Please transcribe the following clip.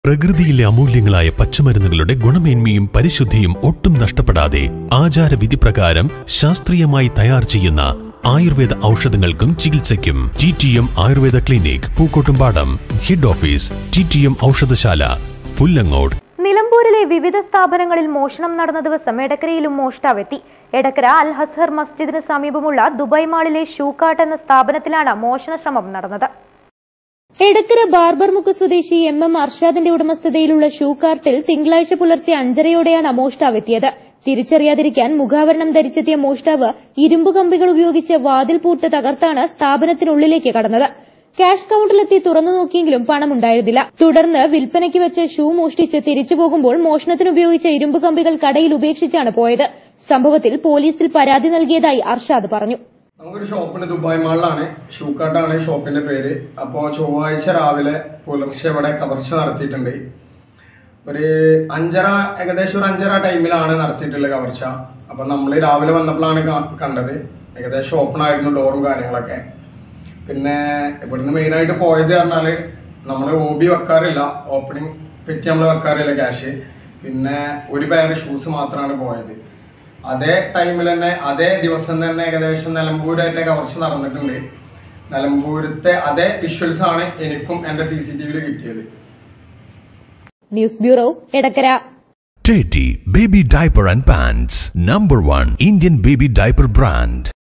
പ്രകൃതിയിലെ അമൂല്യങ്ങളായ പച്ചമരുന്നുകളുടെ ഗുണമേന്മയും പരിശുദ്ധിയും ഒട്ടും നഷ്ടപ്പെടാതെ ആചാരവിധി പ്രകാരം ശാസ്ത്രീയമായി തയ്യാർ ചെയ്യുന്ന ആയുർവേദ ഔഷധങ്ങൾക്കും ചികിത്സയ്ക്കും T T M Ayurveda clinic Pookkottumpadam head office T T M ഔഷധശാല പുല്ലങ്ങോട് നിലമ്പൂരിലെ വിവിധ സ്ഥാപനങ്ങളിൽ മോഷണം നടന്ന ദിവസം എടക്കരയിലും മോഷ്ടാവെത്തി എടക്കര അൽ ഹസ്ഹർ മസ്ജിദിന് സമീപമുള്ള ദുബായ് മാളിലെ ഷൂക്കാട്ട് എന്ന സ്ഥാപനത്തിലാണ് മോഷണ ശ്രമം നടന്നത് എടക്കര ബാർബർമുക്ക് സ്വദേശി എം എം അർഷാദിന്റെ ഉടമസ്ഥതയിലുള്ള ഷൂ കാർട്ടിൽ തിങ്കളാഴ്ച പുലർച്ചെ അഞ്ചരയോടെയാണ് മോഷ്ടാവെത്തിയത് തിരിച്ചറിയാതിരിക്കാൻ മുഖാവരണം ധരിച്ചെത്തിയ മോഷ്ടാവ് ഇരുമ്പ് കമ്പികൾ ഉപയോഗിച്ച് വാതിൽ പൂട്ട് തകർത്താണ് സ്ഥാപനത്തിനുള്ളിലേക്ക് കടന്നത് ക്യാഷ് കൌണ്ടറിലെത്തി തുറന്നു നോക്കിയെങ്കിലും പണമുണ്ടായിരുന്നില്ല തുടർന്ന് വിൽപ്പനയ്ക്ക് വെച്ച ഷൂ മോഷ്ടിച്ച് തിരിച്ചു പോകുമ്പോൾ മോഷണത്തിന് ഉപയോഗിച്ച ഇരുമ്പ് കമ്പികൾ കടയിൽ ഉപേക്ഷിച്ചാണ് പോയത് സംഭവത്തിൽ പോലീസിൽ പരാതി നൽകിയതായി അർഷാദ് പറഞ്ഞു നമുക്കൊരു ഷോപ്പുണ്ട് ദുബായ് മാളിലാണ് ഷൂക്കാട്ടാണ് ഷോപ്പിന്റെ പേര് അപ്പോൾ ചൊവ്വാഴ്ച രാവിലെ പുലർച്ചെ ഇവിടെ കവർച്ച നടത്തിയിട്ടുണ്ട് ഒരു അഞ്ചര ഏകദേശം ഒരു അഞ്ചര ടൈമിലാണ് നടത്തിയിട്ടുള്ളത് കവർച്ച അപ്പം നമ്മൾ രാവിലെ വന്നപ്പോഴാണ് ക- കണ്ടത് ഏകദേശം ഓപ്പൺ ആയിരുന്നു ഡോറും കാര്യങ്ങളൊക്കെ പിന്നെ ഇവിടുന്ന് മെയിനായിട്ട് പോയത് പറഞ്ഞാൽ നമ്മൾ ഒ ബി വെക്കാറില്ല ഓപ്പണിംഗ് പെറ്റി നമ്മൾ വെക്കാറില്ല ക്യാഷ് പിന്നെ ഒരു പേര് ഷൂസ് മാത്രമാണ് പോയത് അതേ ടൈമിൽ തന്നെ അതേ ദിവസം തന്നെ ഏകദേശം നിലമ്പൂരായിട്ട് കവർച്ച നടന്നിട്ടുണ്ട് നിലമ്പൂരത്തെ അതേ വിഷ്വൽസ് ആണ് എനിക്കും എൻ്റെ സി സി ടി വിയിൽ കിട്ടിയത് news bureau Edakkara Teddy Baby Diaper and Pants Number One Indian Baby Diaper Brand